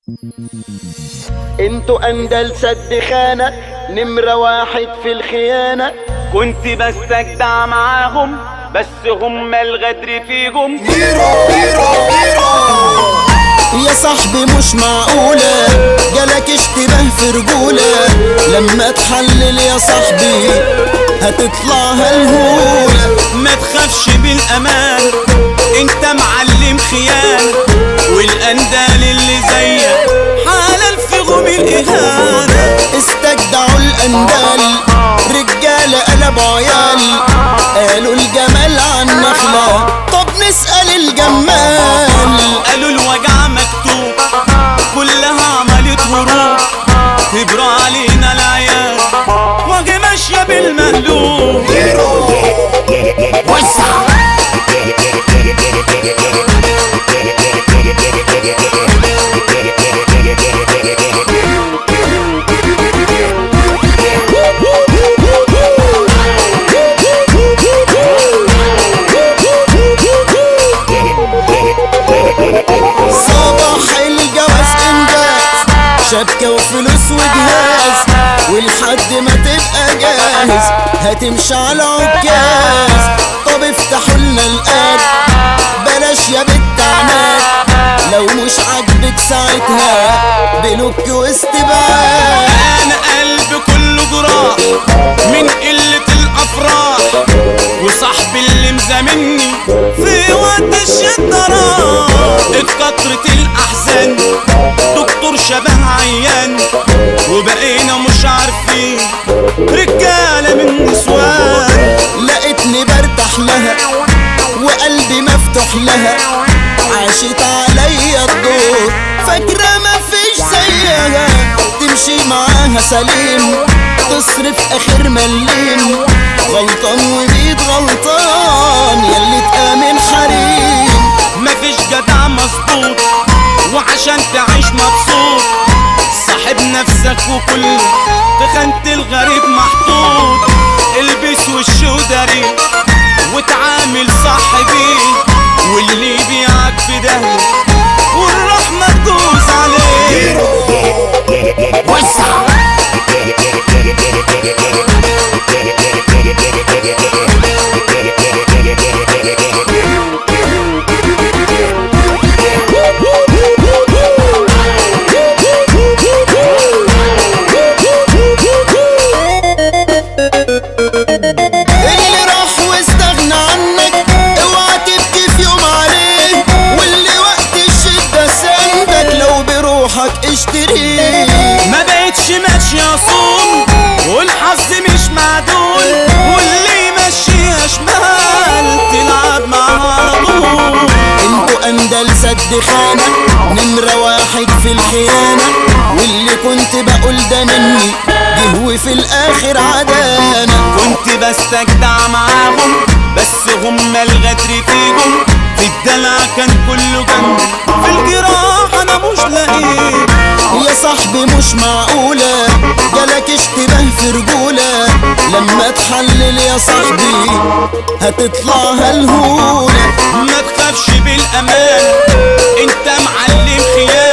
انتوا اندل سد خانة نمرة واحد في الخيانة كنت بستجدع معاهم بس هم الغدر فيهم يا صاحبي مش معقولة جالك اشتباه في رجولة لما تحلل يا صاحبي هتطلع هالهولة ما تخافش بالامان انت معلم خيانة والاندال اللي زيك حلال في غم الاهانة استجدعوا الاندال رجالة قلبوا عيال قالوا الجمال عن نخلة طب نسأل الجمال قالوا الوجع مكتوب كلها عملت هروب كبروا علينا العيال وجه ماشية بالمهلوب صباح الجواز انجاز شبكة وفلوس وجهاز ولحد ما تبقى جاهز هتمشي على عكاز طب افتحوا لنا الاب بلاش يا بنت عناد لو مش عاجبك ساعتها بلوك واستبعاد انا قلبي كله جراح من قلة الافراح وصاحبي اللي مزامني في وقت الشدة راح اتكترت الاحزان دكتور شبه عيان وبقينا مش عارفين رجالة من نسوان لقيتني برتاح لها وقلبي مفتوح لها عاشت عليا الدور فاكرة مفيش زيها تمشي معاها سليم تصرف اخر مليم غلطان وبيد غلطان ياللي تآمن حريم مفيش جدع مظبوط وعشان تعيش مبسوط صاحب نفسك وكل في خانة الغريب محطوط البس وش وداري وتعامل صح بيه واللي يبيعك في دهله والرحمة تدوس عليه اللي راح واستغنى عنك اوعى تبكي في يوم عليه واللي وقت الشدة سندك لو بروحك اشتريه ما بقتش ماشي اصوم والحظ مش معدول واللي يمشيها شمال تلعب معاها على طول انتوا اندل سد خانة نمرة واحد في الخيانة واللي كنت بقول ده مني جه وفي الاخر عدانا كنت بستجدع معاهم بس هم الغدر فيهم في الدلع كان كله جنبي في الجراح انا مش لاقيه يا صاحبي مش معقولة جالك اشتباه في رجولة لما تحلل يا صاحبي هتطلع هالهولة ما تخافش بالامان انت معلم خيانة